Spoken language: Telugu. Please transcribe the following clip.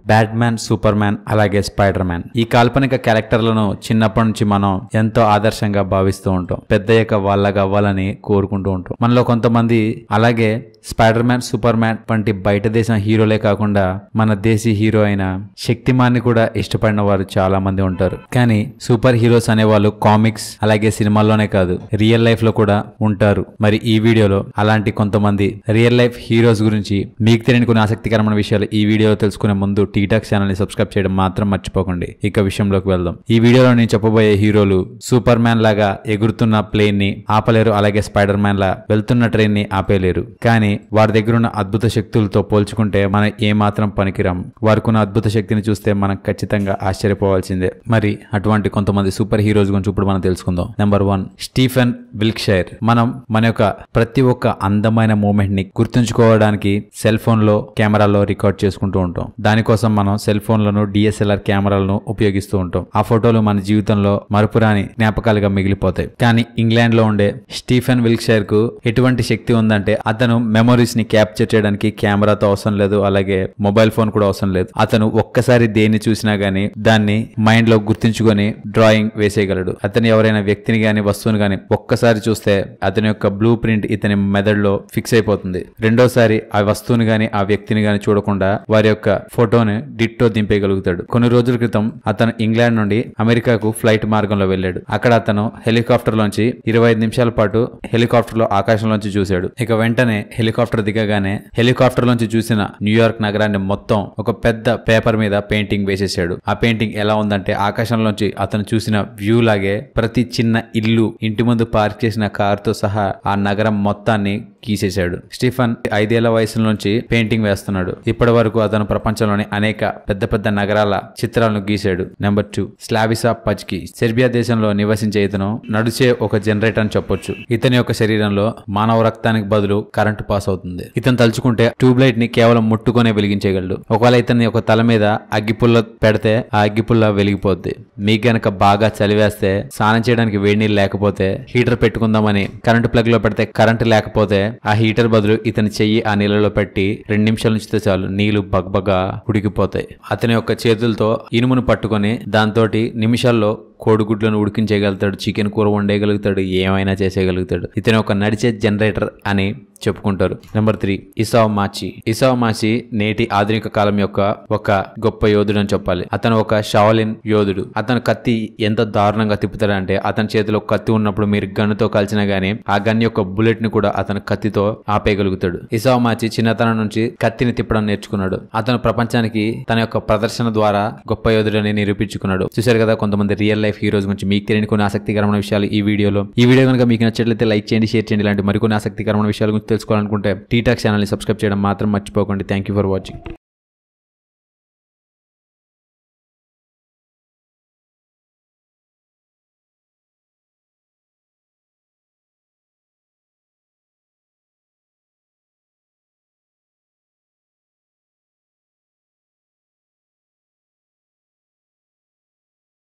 బ్యాట్ మ్యాన్ సూపర్ మ్యాన్ అలాగే స్పైడర్ మ్యాన్ ఈ కాల్పనిక క్యారెక్టర్లను చిన్నప్పటి నుంచి మనం ఎంతో ఆదర్శంగా భావిస్తూ ఉంటాం పెద్దయ్యాక వాళ్ళగా అవ్వాలని కోరుకుంటూ ఉంటాం మనలో కొంతమంది అలాగే స్పైడర్ మ్యాన్ సూపర్ మ్యాన్ వంటి బయట దేశం హీరోలే కాకుండా మన దేశీ హీరో అయిన శక్తిమాన్ని కూడా ఇష్టపడిన వారు చాలా మంది ఉంటారు కానీ సూపర్ హీరోస్ అనేవాళ్ళు కామిక్స్ అలాగే సినిమాల్లోనే కాదు రియల్ లైఫ్ లో కూడా ఉంటారు మరి ఈ వీడియోలో అలాంటి కొంతమంది రియల్ లైఫ్ హీరోస్ గురించి మీకు తెలియని కొన్ని ఆసక్తికరమైన విషయాలు ఈ వీడియోలో తెలుసుకునే ముందు టీటాక్ ఛానల్ ని సబ్స్క్రైబ్ చేయడం మాత్రం మర్చిపోకండి ఇక విషయంలోకి వెళ్దాం ఈ వీడియోలో నేను చెప్పబోయే హీరోలు సూపర్ మ్యాన్ లాగా ఎగురుతున్న ప్లేన్ ని ఆపలేరు అలాగే స్పైడర్ మ్యాన్ లా వెళ్తున్న ట్రైన్ ని ఆపేలేరు కానీ వారి దగ్గర ఉన్న అద్భుత శక్తులతో పోల్చుకుంటే మనం ఏమాత్రం పనికిరాం వారికి ఉన్న అద్భుత శక్తిని చూస్తే మనం ఖచ్చితంగా ఆశ్చర్యపోవాల్సిందే మరి అటువంటి కొంతమంది సూపర్ హీరోస్ గురించి ఇప్పుడు మనం తెలుసుకుందాం నెంబర్ వన్ స్టీఫెన్ విల్క్షైర్ మనం మన యొక్క ప్రతి ఒక్క అందమైన మూమెంట్ ని గుర్తుంచుకోవడానికి సెల్ ఫోన్ లో కెమెరాలో రికార్డ్ చేసుకుంటూ ఉంటాం దానికోసం మనం సెల్ ఫోన్లను డిఎస్ఎల్ఆర్ కెమెరాలను ఉపయోగిస్తూ ఉంటాం ఆ ఫోటోలు మన జీవితంలో మరుపురాని జ్ఞాపకాలుగా మిగిలిపోతాయి కానీ ఇంగ్లాండ్ లో ఉండే స్టీఫెన్ విల్క్షైర్ కు ఎటువంటి శక్తి ఉందంటే అతను మెమరీస్ ని క్యాప్చర్ చేయడానికి కెమెరాతో అవసరం లేదు అలాగే మొబైల్ ఫోన్ కూడా అవసరం లేదు అతను ఒక్కసారి దేన్ని చూసినా గానీ దాన్ని మైండ్ లో గుర్తుంచుకొని డ్రాయింగ్ వేసేయగలడు అతను ఎవరైనా వ్యక్తిని గాని వస్తువుని గాని ఒక్కసారి చూస్తే అతని యొక్క బ్లూ ప్రింట్ ఇతని మెదడులో ఫిక్స్ అయిపోతుంది రెండోసారి ఆ వస్తువుని గాని ఆ వ్యక్తిని గాని చూడకుండా వారి యొక్క ఫోటోని డిట్టో దింపేయగలుగుతాడు కొన్ని రోజుల క్రితం అతను ఇంగ్లాండ్ నుండి అమెరికాకు ఫ్లైట్ మార్గంలో వెళ్ళాడు అక్కడ అతను హెలికాప్టర్ లోంచి ఇరవై ఐదు నిమిషాల పాటు హెలికాప్టర్ లో ఆకాశంలోంచి చూశాడు ఇక వెంటనే హెలికాప్టర్ దిగగానే హెలికాప్టర్ లోంచి చూసిన న్యూయార్క్ నగరాన్ని మొత్తం ఒక పెద్ద పేపర్ మీద పెయింటింగ్ వేసేసాడు ఆ పెయింటింగ్ ఎలా ఉందంటే ఆకాశంలోంచి అతను చూసిన వ్యూ లాగే ప్రతి చిన్న ఇల్లు ఇంటి ముందు పార్క్ చేసిన కారుతో సహా ఆ నగరం మొత్తాన్ని గీసేశాడు స్టీఫన్ ఐదేళ్ల వయసు నుంచి పెయింటింగ్ వేస్తున్నాడు ఇప్పటి వరకు అతను ప్రపంచంలోని అనేక పెద్ద పెద్ద నగరాల చిత్రాలను గీశాడు number two Slavisa Pajkic Serbia దేశంలో నివసించే ఇతను నడిచే ఒక జనరేటర్ అని చెప్పొచ్చు ఇతని యొక్క శరీరంలో మానవ రక్తానికి బదులు కరెంటు పాస్ అవుతుంది ఇతను తలుచుకుంటే ట్యూబ్ లైట్ ని కేవలం ముట్టుకొనే వెలిగించగలడు ఒకవేళ ఇతని ఒక తల మీద అగ్గిపుల్ల పెడితే ఆ అగ్గిపుల్ల వెలిగిపోద్ది మీకు గనక బాగా చలివేస్తే స్నానం చేయడానికి వేడి నీళ్ళు లేకపోతే హీటర్ పెట్టుకుందామని కరెంటు ప్లగ్ లో పెడితే కరెంటు లేకపోతే ఆ హీటర్ బదులు ఇతని చెయ్యి ఆ నీళ్ళలో పెట్టి రెండు నిమిషాల ఉంచితే చాలు నీళ్లు బగ్బగా ఉడికిపోతాయి అతని యొక్క చేతులతో ఇనుమును పట్టుకొని దాంతో నిమిషాల్లో కోడిగుడ్లను ఉడికించేయగలుగుతాడు చికెన్ కూర వండేయగలుగుతాడు ఏమైనా చేసేయగలుగుతాడు ఇతను ఒక నడిచే జనరేటర్ అని చెప్పుకుంటారు నెంబర్ త్రీ ఇసావ్ మాచి ఇసావ్ మాచి నేటి ఆధునిక కాలం యొక్క ఒక గొప్ప యోధుడు అని చెప్పాలి అతను ఒక షావలిన్ యోధుడు అతను కత్తి ఎంత దారుణంగా తిప్పుతాడంటే అతని చేతిలో కత్తి ఉన్నప్పుడు మీరు గన్నుతో కలిసినా గానీ ఆ గన్ యొక్క బుల్లెట్ ని కూడా అతను కత్తితో ఆపేయగలుగుతాడు ఇసావ్ మాచి చిన్నతనం నుంచి కత్తిని తిప్పడం నేర్చుకున్నాడు అతను ప్రపంచానికి తన యొక్క ప్రదర్శన ద్వారా గొప్ప యోధుడని నిరూపించుకున్నాడు చూశారు కదా కొంతమంది రియల్ లైఫ్ హీరోస్ గురించి మీకు తెలియని కొన్ని ఆసక్తికరమైన విషయాలు ఈ వీడియోలో ఈ వీడియో కనుక మీకు నచ్చట్లయితే లైక్ చేయండి షేర్ చేయండి ఇలాంటి మరికొన్ని ఆసక్తికరమైన విషయాల గురించి తెలుసుకోవాలనుకుంటే టీటాక్ ఛానల్ని సబ్స్క్రైబ్ చేయడం మాత్రం మర్చిపోకండి థ్యాంక్ యూ ఫర్ వాచింగ్